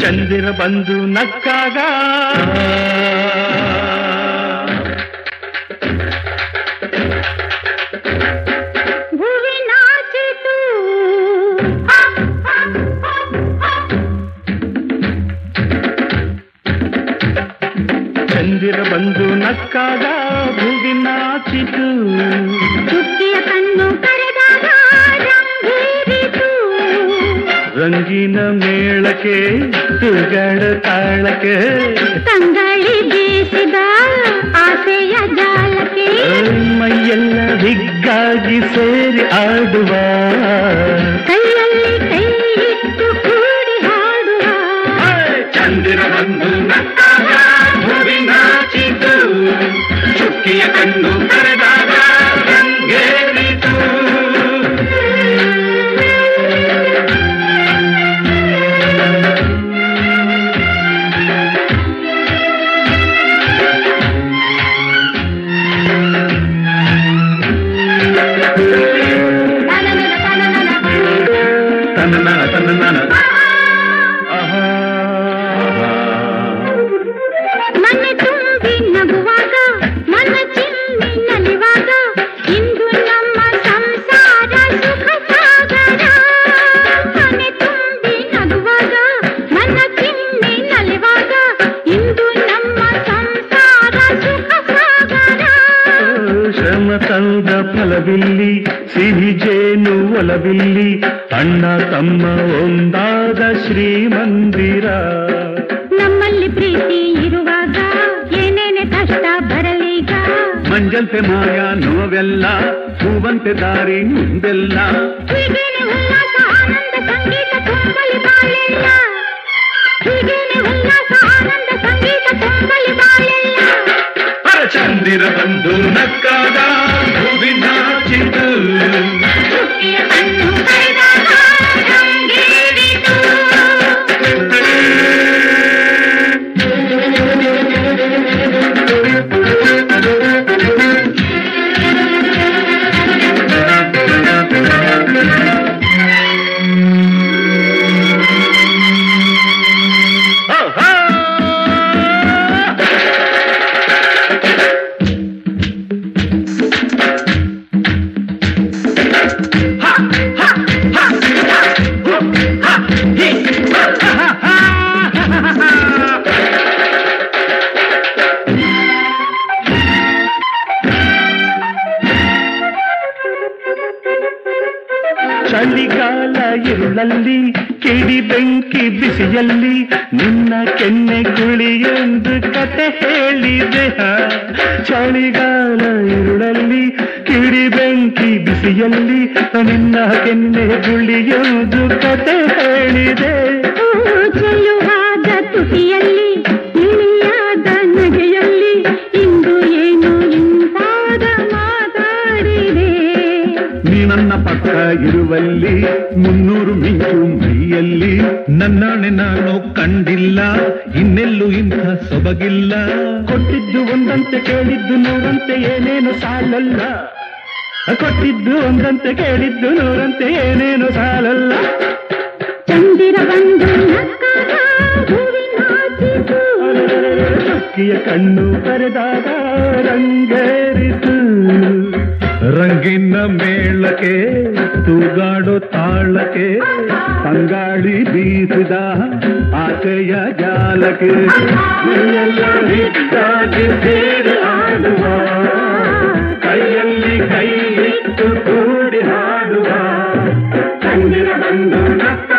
ಚಂದಿರ ಬಂದು ನಕ್ಕಾಗ ಹೂವಿನಾಚಿತು ಚಂದಿರ ಬಂದು ನಕ್ಕಾಗ ಭೂವಿನಾಚಿತು ಚುಕ್ಕಿಯ ಕಣ್ಣು ಕರೆದಾಗ ರಂಗೇರಿತು ರಂಗಿನ ಮೇಳಕ್ಕೆ ತುಗಡ ತಾಳಕ್ಕೆ ತಂಗಳಿ ಬೀಸಿದ ಆಸೆಯ ಜಾಲಕ್ಕೆ ಮೈಯೆಲ್ಲ ಹಿಗ್ಗಾಗಿ ಸೇರಿ ಆಡುವ ಕೈಯಲ್ಲಿ ಕೈ ಇಟ್ಟು ಕೂಡಿ ಹಾಡುವ ಚಂದಿರ ಬಂದು ನಕ್ಕಾಗ ಭೂವಿನಾಚಿತು ಚುಕ್ಕಿಯ ಕಣ್ಣು ಕರೆದಾಗ ರಂಗೇರಿತು ತನ್ನ ತನ್ನ ಆಹಾ ಮನೆ ತುಂಬಿ ನಗುವಾಗ ಮನ ಚಿಮ್ಮಿ ನಲಿವಾಗ ಇಂದು ನಮ್ಮ ಸಂಸಾರ ಸುಖ ಸಾಗರ ಮನೆ ತುಂಬಿ ನಗುವಾಗ ಮನ ಚಿಮ್ಮಿ ನಲಿವಾಗ ಇಂದು ನಮ್ಮ ಸಂಸಾರ ಸುಖ ಸಾಗರ ಶ್ರಮ ತಂದ ಫಲವಿಲ್ಲಿ ಸಿಹಿ ಜೇನು ಒಲವಿಲ್ಲಿ ಅಣ್ಣ ತಮ್ಮ ಒಂದಾದ ಶ್ರೀಮಂದಿರ ನಮ್ಮಲ್ಲಿ ಪ್ರೀತಿ ಇರುವಾಗ ಏನೇನೆ ಕಷ್ಟ ಬರಲೀಗ ಮಂಜಂತೆ ಮಾಯ ನೋವೆಲ್ಲ ಹೂವಂತೆ ದಾರಿ ಮುಂದೆಲ್ಲ ಹೀಗೇನೆ ಉಲ್ಲಾಸ ಆನಂದ ಸಂಗೀತ ತುಂಬಲಿ ಬಾಳೆಲ್ಲ ಹೀಗೇನೆ ಉಲ್ಲಾಸ ಆನಂದ ಸಂಗೀತ ತುಂಬಲಿ ಬಾಳೆಲ್ಲ ಚಂದಿರ ಬಂದು ನಕ್ಕಾದ ಹೂವಿನಾಚಿತು ಚುಕ್ಕಿಯ ಕಣ್ಣು ಕರೆದಾಗ ರಂಗೇರಿತು. ಚಳಿಗಾಲ ಇರುಳಲ್ಲಿ ಕಿಡಿ ಬೆಂಕಿ ಬಿಸಿಯಲ್ಲಿ ನಿನ್ನ ಕೆನ್ನೆ ಕುಳಿಯೊಂದು ಕತೆ ಹೇಳಿದೆ ಹ. ಚಳಿಗಾಲ ಇರುಳಲ್ಲಿ ಕಿಡಿ ಬೆಂಕಿ ಬಿಸಿಯಲ್ಲಿ ನಿನ್ನ ಕೆನ್ನೆ ಗುಳಿಯೊಂದು ಕತೆ ಹೇಳಿದೆ ಹೂ ಚೆಲ್ಲುವಾದ ತುಟಿಯಲ್ಲಿ ಇಳಿಯಾದ ನಗೆಯಲ್ಲಿ ಇಂದು ಏನು ಇಂಪಾದ ಮಾತಾಡಿದೆ ನೀ ನನ್ನ ಪಕ್ಕ ಇರುವಲ್ಲಿ ಮುನ್ನೂರು ಮಿಂಚು ಮೈಯಲ್ಲಿ ನನ್ನಾಣೆ ನಾನು ಕಂಡಿಲ್ಲ ಇನ್ನೆಲ್ಲೂ ಇಂಥ ಸೊಬಗಿಲ್ಲ ಕೊಟ್ಟಿದ್ದು ಒಂದಂತೆ ಕೇಳಿದ್ದು ನೂರಂತೆ ಏನೇನು ಸಾಲಲ್ಲ ಕೊಟ್ಟಿದ್ದು ಒಂದಂತೆ ಕೇಳಿದ್ದು ನೂರಂತೆ ಏನೇನು ಸಾಲಲ್ಲ ಚಂದಿರ ಬಂದು ನಕ್ಕಾಗ ಹೂವಿನಾಚಿತು. ಚುಕ್ಕಿಯ ಕಣ್ಣು ಕರೆದಾಗ ರಂಗೇರಿತು ರಂಗಿನ ಮೇಳಕ್ಕೆ ತೂಗಾಡೋ ತಾಳಕ್ಕೆ ತಂಗಾಳಿ ಬೀಸಿದ ಆಸೆಯ ಜಾಲಕ್ಕೆ ಎಲ್ಲ ಹಿಟ್ಟಾಗಿ ಸೇರಿ ಆಡುವ ಕೈಯಲ್ಲಿ ಕೈ ಇಟ್ಟು ಕೂಡಿ ಹಾಡುವ ಚಂದಿರ ಬಂದು ನಕ್ಕ